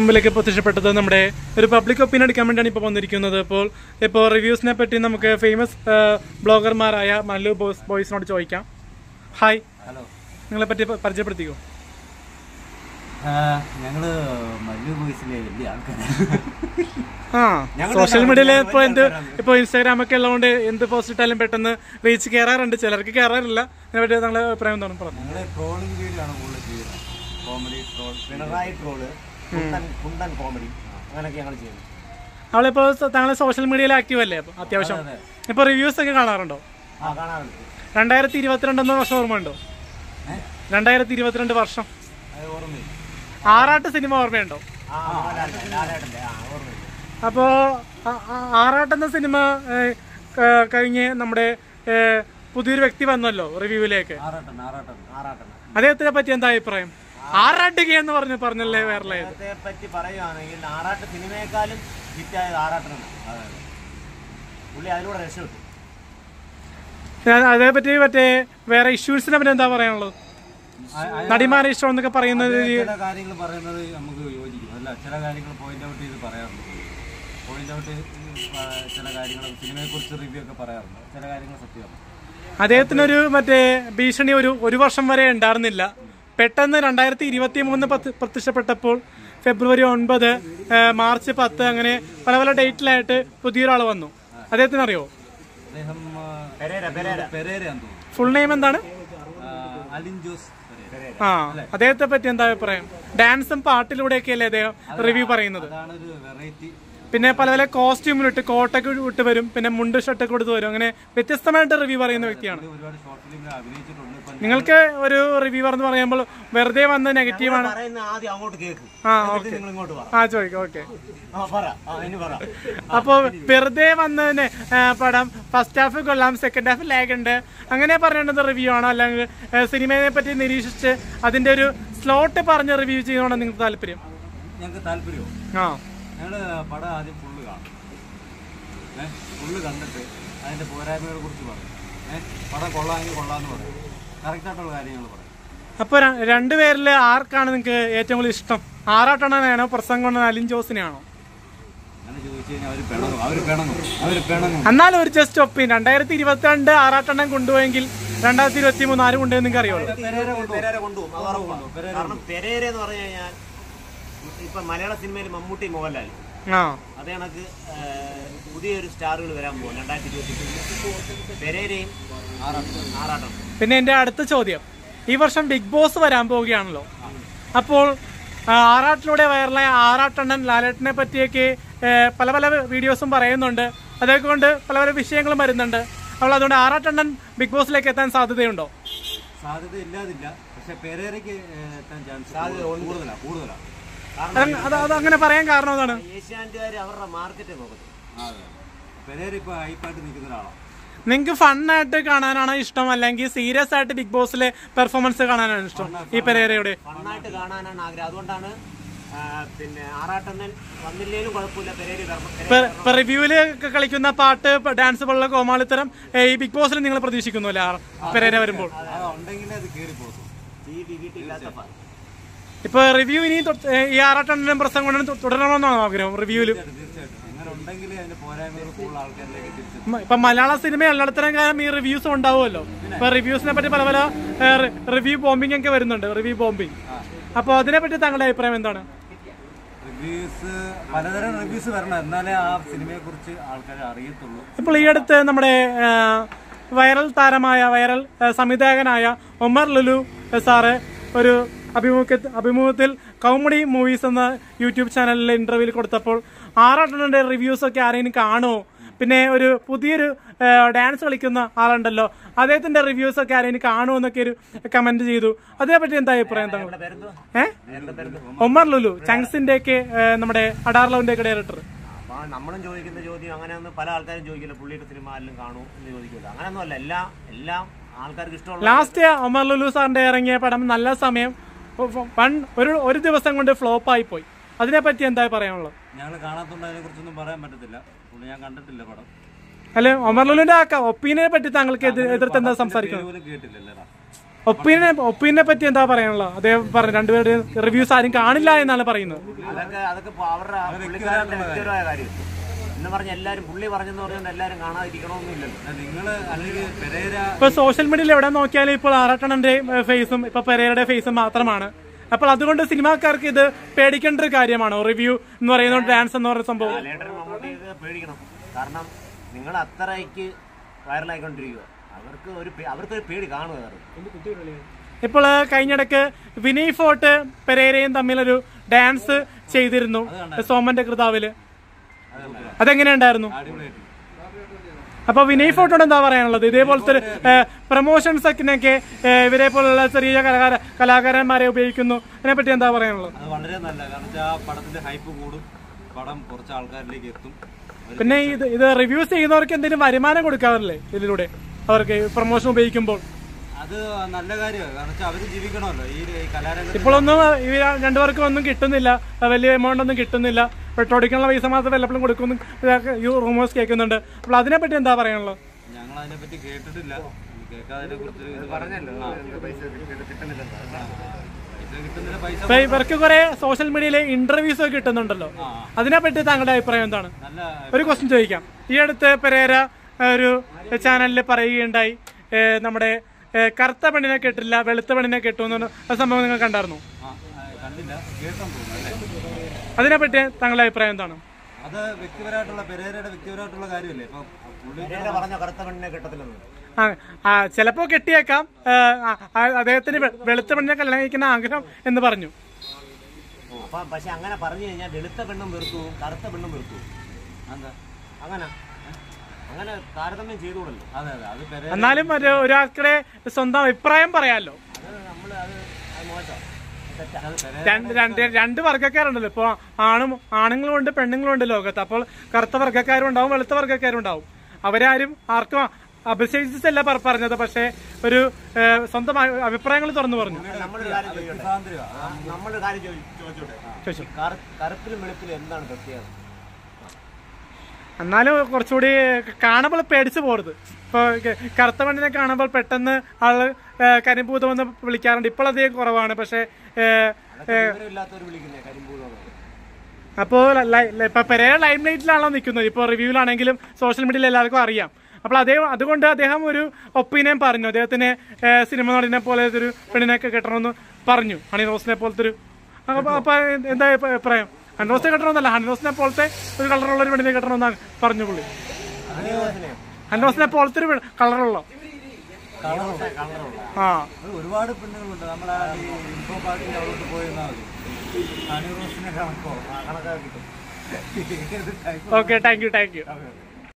മുമ്പിലേക്ക് പ്രത്യക്ഷപ്പെട്ടത് നമ്മുടെ ഒരു പബ്ലിക് ഒപ്പീനിയൻ എടുക്കാൻ വേണ്ടിയാണ് ഇപ്പോൾ വന്നിരിക്കുന്നത് അപ്പോൾ ഇപ്പോൾ റിവ്യൂസിനെ പറ്റി നമുക്ക് ഫേമസ് ബ്ലോഗർമാരായ മല്ലു ബോയ്സ് ബോയ്സിനോട് ചോദിക്കാം ഹായ് ഹലോ നിങ്ങളെ പറ്റി പ- പരിചയപ്പെടുത്തിക്കോ ഞങ്ങള് മല്ലു ബോയ്സിലെ വലിയ ആൾക്കാരാണ് ആ ഞങ്ങളുടെ സോഷ്യൽ നാട്ടിൽ മീഡിയയിൽ വലിയ ഇപ്പോൾ എന്ത് ആൾക്കാരാണ്. ഇപ്പോൾ ഇൻസ്റ്റാഗ്രാം ഒക്കെ ഉള്ളതുകൊണ്ട് എന്ത് പോസ്റ്റ് ഇട്ടാലും പെട്ടെന്ന് റീച്ച് കയറാറുണ്ട് ചിലർക്ക് കയറാറില്ല അതിനെ പറ്റി നിങ്ങളെ അഭിപ്രായം എന്താണ് പറഞ്ഞു ഞങ്ങള് ട്രോളിംഗ് വീഡിയോ ആണ് കൂടുതൽ ചെയ്യുന്നത് കോമഡി ട്രോൾ പിണറായി ട്രോള് കുണ്ടൻ കുണ്ടൻ കോമഡി അങ്ങനെയൊക്കെ ഞങ്ങൾ ചെയ്യുന്നത് അവളിപ്പോൾ താങ്കൾ സോഷ്യൽ മീഡിയയിൽ ആക്റ്റീവ് അല്ലേ അപ്പോൾ അത്യാവശ്യം അതെ. ഇപ്പോൾ റിവ്യൂസ് ഒക്കെ കാണാറുണ്ടോ ആ കാണാറുണ്ട് രണ്ടായിരത്തി ഇരുപത്തിരണ്ട് എന്ന വർഷം ഓർമ്മയുണ്ടോ ഏഹ് രണ്ടായിരത്തി ഇരുപത്തിരണ്ട് വർഷം അത് ഓർമ്മയില്ല ആറാട്ട് സിനിമ ഓർമ്മയുണ്ടോ ആ ലാലേട്ടൻ്റെ, ലാലേട്ടൻ്റെ, ആ ഓർമ്മയില്ല അപ്പോൾ ആറാട്ട് എന്ന സിനിമ ഏഹ്, ക- കഴിഞ്ഞ് നമ്മുടെ ഏഹ്, പുതിയൊരു വ്യക്തി വന്നല്ലോ റിവ്യൂവിലേക്ക് ആറാട്ടൻ ആറാട്ടൻ ആറാട്ടൻ അദ്ദേഹത്തിനെ പറ്റി എന്താ അഭിപ്രായം ആറാട്ടുക എന്ന് പറഞ്ഞു പറഞ്ഞല്ലേ വേറെ അദ്ദേഹത്തെ പറ്റി പറയുകയാണെങ്കിൽ ആറാട്ട് സിനിമയെക്കാളും ഹിറ്റായത് ആറാട്ടനാണ് അതെ അതെ പുള്ളി അതിലൂടെ രക്ഷപ്പെട്ടു അതേപറ്റി മറ്റേ വേറെ ഇഷ്യൂസിനെ പറ്റി എന്താ പറയാനുള്ളത് നടിമാരെ ഇഷ്ടം എന്നൊക്കെ പറയുന്നത് ചില കാര്യങ്ങൾ പറയുന്നത് നമുക്ക് യോജിക്കും അല്ല ചില കാര്യങ്ങൾ പോയിന്റ് ഔട്ട് ചെയ്ത് പറയാറുണ്ട് പോയിന്റ് ഔട്ട് ചില കാര്യങ്ങൾ സിനിമയെക്കുറിച്ച് റിവ്യൂ ഒക്കെ പറയാറുണ്ട് ചില കാര്യങ്ങൾ സത്യമാണ് അദ്ദേഹത്തിനൊരു മറ്റേ ഭീഷണി ഒരു ഒരു വർഷം വരെ ഉണ്ടായിരുന്നില്ല പെട്ടെന്ന് രണ്ടായിരത്തി ഇരുപത്തി മൂന്ന് പ്രത്യക്ഷപ്പെട്ടപ്പോൾ ഫെബ്രുവരി ഒൻപത് ഏഹ്, മാർച്ച് പത്ത് അങ്ങനെ പല പല ഡേറ്റിലായിട്ട് പുതിയൊരാൾ വന്നു അദ്ദേഹത്തിന് അറിയോ അദ്ദേഹം ആ, പെരേര പെരേര പെരേരയാന്ന് തോന്നുന്നു ഫുൾ നെയിം എന്താണ് ആ, അലിൻ ജോസ് പെരേര ആ അദ്ദേഹത്തെ പറ്റി എന്താ അഭിപ്രായം ഡാൻസും പാട്ടിലൂടെയൊക്കെയല്ലേ അദ്ദേഹം റിവ്യൂ പറയുന്നത് അതാണ് ഒരു വെറൈറ്റി പിന്നെ പല പല കോസ്റ്റ്യൂമിലിട്ട് കോട്ടൊക്കെ ഇട്ട് വരും പിന്നെ മുണ്ട് ഷർട്ടൊക്കെ കൊടുത്ത് വരും അങ്ങനെ വ്യത്യസ്തമായിട്ട് റിവ്യൂ പറയുന്ന വ്യക്തിയാണ് ഒരുപാട് ഷോർട്ട് ഫിലിമിൽ അഭിനയിച്ചിട്ടുണ്ട് ഇപ്പം നിങ്ങൾക്ക് ഒരു റിവ്യൂവർ എന്ന് പറയുമ്പോൾ വെറുതെ വന്ന് നെഗറ്റീവാണ് പറയുന്ന ആദ്യം അങ്ങോട്ട് കേൾക്കും ആ എന്നിട്ട് ഓക്കെ നിങ്ങൾ ഇങ്ങോട്ട് പറ ആ ചോദിക്കാം ഓക്കെ ആ പറ ആ ഇനി പറ അപ്പോൾ വെറുതെ വന്ന് നെ- ആ, പടം ഫസ്റ്റ് ഹാഫ് കൊള്ളാം സെക്കൻഡ് ഹാഫ് ലാഗ് ഉണ്ട് അങ്ങനെ പറയേണ്ടത് റിവ്യൂ ആണോ അല്ലെങ്കിൽ ആ, സിനിമയെ പറ്റി നിരീക്ഷിച്ച് അതിന്റെ ഒരു സ്ലോട്ട് പറഞ്ഞ് റിവ്യൂ ചെയ്യുന്നതാണ് നിങ്ങൾക്ക് താല്പര്യം ഞങ്ങൾക്ക് താല്പര്യമോ ആ ഞങ്ങൾ പടം ആദ്യം ഫുള്ള് കാണും ഏഹ് ഫുള്ള് കണ്ടിട്ട് അതിൻ്റെ പോരായ്മകളെ കുറിച്ച് പറയും ഏഹ് പടം കൊള്ളാമെങ്കിൽ കൊള്ളാമെന്ന് പറയും കറക്റ്റായിട്ടുള്ള കാര്യങ്ങൾ പറയും അപ്പോൾ രണ്ടുപേരിൽ ആർക്കാണ് നിങ്ങൾക്ക് ഏറ്റവും കൂടുതൽ ഇഷ്ടം ആറാട്ടണ്ണനാണോ പ്രസംഗം അലിൻ ജോസിനെയാണോ അങ്ങനെ ചോദിച്ചു കഴിഞ്ഞാൽ അവർ പിണങ്ങും അവർ പിണങ്ങും അവർ പിണങ്ങും എന്നാലും ഒരു ജസ്റ്റ് ഒപ്പീൻ രണ്ടായിരത്തി ഇരുപത്തിരണ്ട് ആറാട്ടെണ്ണം കൊണ്ടുപോയെങ്കിൽ രണ്ടായിരത്തി ഇരുപത്തി മൂന്ന് ആര് കൊണ്ടുപോയി നിങ്ങൾക്ക് അറിയുള്ളൂ പെരേര കൊണ്ടുപോകും അത് ഉറപ്പാണ്. കാരണം പെരേര എന്ന് പറഞ്ഞു കഴിഞ്ഞാൽ ഇപ്പൊ മലയാള സിനിമയിൽ മമ്മൂട്ടി മോഹൻലാൽ ആ അതേ കണക്ക് ആ, പുതിയൊരു സ്റ്റാറുകൾ വരാൻ പോകും രണ്ടായിരത്തി ഇരുപത്തി പെരേരയും ആറാട്ടം പിന്നെ എൻ്റെ അടുത്ത ചോദ്യം ഈ വർഷം ബിഗ് ബോസ് വരാൻ പോവുകയാണല്ലോ അപ്പോൾ ആ, ആറാട്ടിലൂടെ വൈറലായ ആറാട്ടണ്ണൻ ലാലേട്ടനെ പറ്റിയൊക്കെ ഏ, പല പല വീഡിയോസും പറയുന്നുണ്ട് അതൊക്കെ കൊണ്ട് പല പല വിഷയങ്ങളും വരുന്നുണ്ട് അപ്പോൾ അതുകൊണ്ട് ആറാട്ടണ്ണൻ ബിഗ് ബോസിലേക്ക് എത്താൻ സാധ്യതയുണ്ടോ സാധ്യത ഇല്ലാതില്ല പക്ഷെ പെരേരയ്ക്ക് ഏഹ്, എത്താൻ ചാൻസ് കൂടുതലാണ് കൂടുതലാണ് കാരണം അത് അത് അത് അങ്ങനെ പറയാൻ കാരണം എന്താണ് ഏഷ്യാനെറ്റുകാർ അവരുടെ മാർക്കറ്റ് നോക്കത്തു അതെ പെരേര ഇപ്പോൾ ഹൈപ്പായിട്ട് നിൽക്കുന്ന ഒരാളാണ് നിങ്ങൾക്ക് ഫണ്ണായിട്ട് കാണാനാണോ ഇഷ്ടം അല്ലെങ്കിൽ സീരിയസ് ആയിട്ട് ബിഗ് ബോസിലെ പെർഫോമൻസ് കാണാനാണ് ഇഷ്ടം ഈ പെരേരയുടെ ഫണ്ണായിട്ട് കാണാനാണ് ആഗ്രഹം അതുകൊണ്ടാണ് ആ, പിന്നെ ആറാട്ടണ്ണൻ വന്നില്ലേലും കുഴപ്പമില്ല പെരേര വരണം. പെരേര ഇപ്പൊ റിവ്യൂവില് കളിക്കുന്ന പാട്ട് ഇപ്പൊ ഡാൻസ് പോലുള്ള കോമാളിത്തരം ഏ, ഈ ബിഗ് ബോസിൽ നിങ്ങൾ പ്രതീക്ഷിക്കുന്നു അല്ലേ പെരേര വരുമ്പോൾ അത് ഉണ്ടെങ്കിലേ അത് കയറി പോകും ഈ വീട്ടിലില്ലാത്തപ്പ ഇപ്പൊ റിവ്യൂ ഇനി തൊട്ട്- ഏ, ഈ ആറാട്ടണ്ണനും പ്രസംഗം കൊണ്ടും തു- തുടരണമെന്നാണ് ആഗ്രഹം റിവ്യൂവില് തീർച്ചയായിട്ടും അങ്ങനെ ഉണ്ടെങ്കിലേ അതിന്റെ പോരായ്മകൾ കൂടുതൽ ആൾക്കാരിലേക്ക് തിരിച്ചു ഇപ്പൊ മലയാള സിനിമ എല്ലായിടത്തിനും കാലം ഈ റിവ്യൂസ് ഉണ്ടാവുമല്ലോ ഇപ്പൊ റിവ്യൂസിനെ പറ്റി പല പല റിവ്യൂ ബോംബിംഗ് ഒക്കെ വരുന്നുണ്ട് റിവ്യൂ ബോംബിംഗ് അപ്പൊ അതിനെ പറ്റി താങ്കളുടെ അഭിപ്രായം എന്താണ് റിവ്യൂസ് പലതരം റിവ്യൂസ് വരണം എന്നാലേ ആ സിനിമയെ കുറിച്ച് ആൾക്കാർ അറിയത്തുള്ളൂ ഇപ്പോൾ ഈ അടുത്ത് നമ്മുടെ ആ, വൈറൽ താരമായ വൈറൽ ആ, സംവിധായകനായ ഒമർ ലുലു സാറ് ഒരു അഭിമുഖ അഭിമുഖത്തിൽ കൗമഡി മൂവീസ് എന്ന യൂട്യൂബ് ചാനലിൽ ഇന്റർവ്യൂവിൽ കൊടുത്തപ്പോൾ ആറാട്ടണ്ണന്റെ റിവ്യൂസ് ഒക്കെ ആരെങ്കിലും കാണുമോ പിന്നെ ഒരു പുതിയൊരു ആ, ഡാൻസ് കളിക്കുന്ന ആളുണ്ടല്ലോ അദ്ദേഹത്തിന്റെ റിവ്യൂസ് ഒക്കെ ആരെങ്കിലും കാണുമോ എന്നൊക്കെ ഒരു കമന്റ് ചെയ്തു അതേപറ്റി എന്താ അഭിപ്രായം താങ്കൾ പേരെന്തോ ഏ ഒമർ ലുലു ചങ്സിന്റെ ഒക്കെ നമ്മുടെ അഡാർലവിന്റെ ഒക്കെ ഡയറക്ടർ അപ്പൊ നമ്മളും ചോദിക്കുന്ന ചോദ്യം അങ്ങനെയൊന്നും പല ആൾക്കാരും ചോദിക്കില്ല പുള്ളിയുടെ സിനിമ ആരെങ്കിലും കാണൂ എന്ന് ചോദിക്കില്ല അങ്ങനെയൊന്നും അല്ല എല്ലാം എല്ലാം ആൾക്കാർക്ക് ഇഷ്ടമുള്ള ലാസ്റ്റ് ഒമർ ലുലു സാറിന്റെ ഇറങ്ങിയ പടം നല്ല സമയം വൺ ഒരു ഒരു ദിവസം കൊണ്ട് ഫ്ലോപ്പ് ആയി പോയി അതിനെപ്പറ്റി എന്താ പറയാനുള്ളത് ഞങ്ങൾ കാണാത്തോണ്ട് അതിനെ കുറിച്ചൊന്നും പറയാൻ പറ്റത്തില്ല പുള്ളി ഞാൻ കണ്ടിട്ടില്ല പടം അല്ലെ ഒമർ ലുലുവിന്റെ ആ ഒപ്പീനിയനെ പറ്റി താങ്കൾക്ക് എതിർ- എതിർത്ത് എന്താ സംസാരിക്കുന്നത് പോലും കേട്ടില്ലല്ലേടാ ഒപ്പീനിയനെ ഒപ്പീനിയനെ പറ്റി എന്താ പറയാനുള്ളത് അദ്ദേഹം പറഞ്ഞു രണ്ടുപേരുടെയും റിവ്യൂസ് ആരും കാണില്ല എന്നാണ് പറയുന്നത് അതൊക്കെ അതൊക്കെ ഇപ്പൊ അവരുടെ ആ പുള്ളിക്കാരന്റെ വ്യക്തിപരമായ കാര്യം എന്ന് പറഞ്ഞ എല്ലാരും പുള്ളി പറഞ്ഞെന്ന് പറഞ്ഞുകൊണ്ട് എല്ലാരും കാണാതിരിക്കണമെന്നില്ലല്ലോ നിങ്ങൾ അല്ലെങ്കിൽ പെരേര ഇപ്പൊ സോഷ്യൽ മീഡിയയിൽ എവിടെ നോക്കിയാലും ഇപ്പോൾ ആറാട്ടണന്റെ ഫേസും ഇപ്പൊ പെരേരയുടെ ഫേസും മാത്രമാണ് അപ്പോൾ അതുകൊണ്ട് സിനിമാക്കാർക്ക് ഇത് പേടിക്കേണ്ട ഒരു കാര്യമാണോ റിവ്യൂ എന്ന് പറയുന്നത് ഡാൻസ് എന്ന് പറയുന്ന സംഭവം ലാലേട്ടനും മമ്മൂട്ടിയൊക്കെ പേടിക്കണം കാരണം നിങ്ങൾ അത്രയ്ക്ക് വൈറലായിക്കൊണ്ടിരിക്കുക അവർക്ക് ഒരു പേ- അവർക്കൊരു പേടി കാണുക അവർക്ക് ഇപ്പോൾ കഴിഞ്ഞിടക്ക് വിനയ് ഫോർട്ട് പെരേരയും തമ്മിലൊരു ഡാൻസ് ചെയ്തിരുന്നു സോമന്റെ കൃതാവില് അതെങ്ങനെയുണ്ടായിരുന്നു അടിപൊളിയായിട്ട് അപ്പൊ വിനയ് ഫോർട്ടോട് എന്താ പറയാനുള്ളത് ഇതേപോലത്തെ ഒരു പ്രൊമോഷൻസ് ഒക്കെ ഇവരെ പോലുള്ള ചെറിയ കലാകാര കലാകാരന്മാരെ ഉപയോഗിക്കുന്നു അതിനെപ്പറ്റി എന്താ പറയാനുള്ളത് അത് വളരെ നല്ല കാരണം വെച്ചാൽ ആ പടത്തിന്റെ ഹൈപ്പ് കൂടും പടം കുറച്ച് ആൾക്കാരിലേക്ക് എത്തും ഒരു പിന്നെ ഇത് ഇത് റിവ്യൂസ് ചെയ്യുന്നവർക്ക് എന്തെങ്കിലും വരുമാനം കൊടുക്കാറില്ലേ ഇതിലൂടെ അവർക്ക് പ്രൊമോഷൻ ഉപയോഗിക്കുമ്പോൾ അത് നല്ല കാര്യമാണ് കാരണം വെച്ചാൽ അവര് ജീവിക്കണമല്ലോ ഈ കലാരംഗത്ത് ഇപ്പോഴൊന്നും ഇവർ രണ്ടുപേർക്കും ഒന്നും കിട്ടുന്നില്ല വലിയ എമൗണ്ട് ഒന്നും കിട്ടുന്നില്ല പെട്രോളിക്കുള്ള പൈസ മാത്രം വല്ലപ്പോഴും കൊടുക്കുന്നു ഈ റൂമേഴ്സ് കേൾക്കുന്നുണ്ട് അപ്പോൾ അതിനെപ്പറ്റി എന്താ പറയാനുള്ളത് ഞങ്ങൾ അതിനെ പറ്റി കേട്ടിട്ടില്ല കേൾക്കാതിനെ കുറിച്ച് ഇത് പറഞ്ഞല്ലോ പൈസ കിട്ടുന്നില്ല പൈസ കിട്ടുന്നില്ല പൈസ ഇപ്പൊ ഇവർക്ക് കുറെ സോഷ്യൽ മീഡിയയിലെ ഇന്റർവ്യൂസ് ഒക്കെ കിട്ടുന്നുണ്ടല്ലോ അതിനെപ്പറ്റി താങ്കളുടെ അഭിപ്രായം എന്താണ് നല്ല ഒരു ക്വസ്റ്റ്യൻ ചോദിക്കാം ഈ അടുത്ത് പെരേര ഒരു ചാനലിൽ പറയുകയുണ്ടായി ഏ, നമ്മുടെ ഏ, കറുത്ത പെണ്ണിനെ കെട്ടില്ല വെളുത്ത പെണ്ണിനെ കെട്ടു എന്ന് ആ സംഭവം നിങ്ങൾ കണ്ടായിരുന്നു ആ, ആ, കണ്ടില്ല കേട്ടോ തോന്നുന്നു അല്ലേ അതിനെപ്പറ്റി താങ്കളുടെ അഭിപ്രായം എന്താണ് അത് വ്യക്തിപരമായിട്ടുള്ള പെരേരയുടെ വ്യക്തിപരമായിട്ടുള്ള കാര്യമല്ലേ ഇപ്പൊ പുള്ളി പെരേര പറഞ്ഞ കറുത്ത പെണ്ണിനെ കിട്ടത്തില്ലെന്ന് ആ ആ ചിലപ്പോ കെട്ടിയേക്കാം ഏ, ആ, ആ, അദ്ദേഹത്തിന് വെ- വെളുത്ത പെണ്ണിനെ കല്യാണം കഴിക്കുന്ന ആഗ്രഹം എന്ന് പറഞ്ഞു അപ്പൊ പക്ഷെ അങ്ങനെ പറഞ്ഞു കഴിഞ്ഞാൽ വെളുത്ത പെണ്ണും വെറുത്തു പോകും, കറുത്ത പെണ്ണും വെറുത്തു പോകും. എന്താ അങ്ങനെ അങ്ങനെ താരതമ്യം ചെയ്തുകൂടല്ലോ അതെ അതെ അത് പെരേര എന്നാലും ഒരു ഒരാൾക്കുടെ സ്വന്തം അഭിപ്രായം പറയാലോ അത് നമ്മൾ അത് അത് മോശം തെറ്റാ അത് പെരേര രണ്ട് രണ്ട് രണ്ട് വർഗ്ഗക്കാരുണ്ടല്ലോ ഇപ്പൊ ആണും ആണുങ്ങളും ഉണ്ട് പെണ്ണുങ്ങളും ഉണ്ട് ലോകത്ത് അപ്പോൾ കറുത്ത വർഗ്ഗക്കാരും ഉണ്ടാവും വെളുത്ത വർഗ്ഗക്കാരും ഉണ്ടാവും അവരാരും ആർക്കും അഭിശേഷിച്ചല്ല പറ- പറഞ്ഞത് പക്ഷേ ഒരു ഏഹ്, സ്വന്തം അ- അഭിപ്രായങ്ങൾ തുറന്നു പറഞ്ഞു നമ്മളൊരു കാര്യം ചോദിക്കട്ടെ സ്വാതന്ത്ര്യമാ. നമ്മളൊരു കാര്യം ചോദി- ചോദിച്ചോട്ടെ ചോദിച്ചു കറു- കറുപ്പിലും വെളുപ്പിലും എന്താണ് പ്രത്യേകത എന്നാലും കുറച്ചുകൂടി കാണുമ്പോൾ പേടിച്ചു പോരുത് ഇപ്പൊ ക- കറുത്ത പെണ്ണിനെ കാണുമ്പോൾ പെട്ടെന്ന് ആള് ഏഹ്, കരിമ്പൂതമെന്ന് വിളിക്കാറുണ്ട് ഇപ്പോൾ അധികം കുറവാണ് പക്ഷേ ഏഹ്, അതൊക്കെ വിവരമില്ലാത്തവർ വിളിക്കുന്നേ കരിമ്പൂതം അപ്പോൾ ലൈ- ലൈ- ഇപ്പൊ പെരേര ലൈം ലൈറ്റിലാണല്ലോ നിൽക്കുന്നത് ഇപ്പോൾ റിവ്യൂവിലാണെങ്കിലും സോഷ്യൽ മീഡിയയിൽ എല്ലാവർക്കും അറിയാം അപ്പോൾ അതേ അതുകൊണ്ട് അദ്ദേഹം ഒരു ഒപ്പീനിയൻ പറഞ്ഞു അദ്ദേഹത്തിന് ഏഹ്, സിനിമ നടിനെ പോലെ ഒരു പെണ്ണിനെയൊക്കെ കെട്ടണമെന്ന് പറഞ്ഞു ഹണി റോസിനെ പോലത്തെ ഒരു അപ്പൊ അപ്പൊ എന്താ അഭി- അഭിപ്രായം ഹണി റോസിനെ കെട്ടണമെന്നല്ല ഹണി റോസിനെ പോലത്തെ ഒരു കളറുള്ള ഒരു പെണ്ണിനെ കെട്ടണമെന്നാണ് പറഞ്ഞു പുള്ളി ഹണി റോസിനെ പോലത്തെ ഒരു കളറുള്ള കളറുള്ള ആ അത് ഒരുപാട് പെണ്ണുങ്ങളുണ്ട് നമ്മളെ ഈ ഇൻഫോ പാർക്കിന്റെ അവിടോട്ട് പോയിരുന്നാൽ മതി ഹണി റോസിനെ കണക്കോ കണക്കാക്കി കിട്ടും okay thank you thank U